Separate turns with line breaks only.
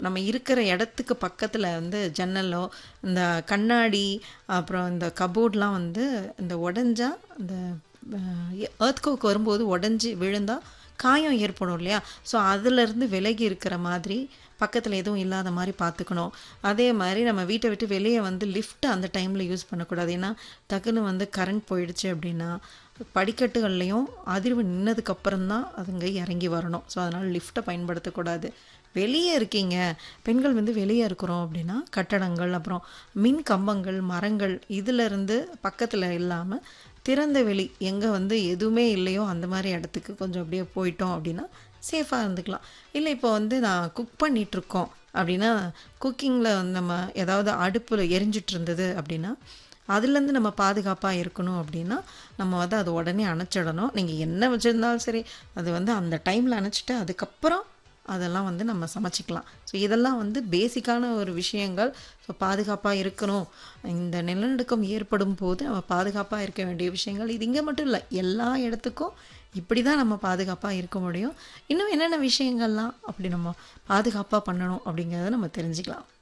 நம்ம இருக்கிற இடத்துக்கு பக்கத்தில் வந்து ஜன்னலோ இந்த கண்ணாடி அப்புறம் இந்த கபோர்ட்லாம் வந்து இந்த உடஞ்சா இந்த ஏர்த்கோக் வரும்போது உடஞ்சி விழுந்தா காயம் ஏற்படும் இல்லையா ஸோ அதிலிருந்து விலகி இருக்கிற மாதிரி பக்கத்தில் எதுவும் இல்லாத மாதிரி பார்த்துக்கணும் அதே மாதிரி நம்ம வீட்டை விட்டு வெளியே வந்து லிஃப்ட் அந்த டைமில் யூஸ் பண்ணக்கூடாது ஏன்னா டக்குன்னு வந்து கரண்ட் போயிடுச்சு அப்படின்னா படிக்கட்டுகள்லையும் அதிர்வு நின்னதுக்கப்புறம் தான் அதுங்க இறங்கி வரணும் ஸோ அதனால் லிஃப்ட்டை பயன்படுத்தக்கூடாது வெளியே இருக்கீங்க பெண்கள் வந்து வெளியே இருக்கிறோம் அப்படின்னா கட்டடங்கள் அப்புறம் மின் கம்பங்கள் மரங்கள் இதிலிருந்து பக்கத்தில் இல்லாமல் திறந்த வெளி எங்கே வந்து எதுவுமே இல்லையோ அந்த மாதிரி இடத்துக்கு கொஞ்சம் அப்படியே போயிட்டோம் அப்படின்னா சேஃபாக இருந்துக்கலாம் இல்லை இப்போ வந்து நான் குக் பண்ணிகிட்ருக்கோம் அப்படின்னா குக்கிங்கில் வந்து நம்ம ஏதாவது அடுப்பில் எரிஞ்சிட்டு இருந்தது அப்படின்னா அதுலேருந்து நம்ம பாதுகாப்பாக இருக்கணும் அப்படின்னா நம்ம வந்து அதை உடனே அணைச்சிடணும் நீங்கள் என்ன வச்சுருந்தாலும் சரி அது வந்து அந்த டைமில் அணைச்சிட்டு அதுக்கப்புறம் அதெல்லாம் வந்து நம்ம சமைச்சிக்கலாம் ஸோ இதெல்லாம் வந்து பேசிக்கான ஒரு விஷயங்கள் ஸோ பாதுகாப்பாக இருக்கணும் இந்த நிலநடுக்கம் ஏற்படும் போது நம்ம பாதுகாப்பாக இருக்க வேண்டிய விஷயங்கள் இது இங்கே மட்டும் இல்லை எல்லா இடத்துக்கும் இப்படி தான் நம்ம பாதுகாப்பாக இருக்க முடியும் இன்னும் என்னென்ன விஷயங்கள்லாம் அப்படி நம்ம பாதுகாப்பாக பண்ணணும் அப்படிங்கிறத நம்ம தெரிஞ்சுக்கலாம்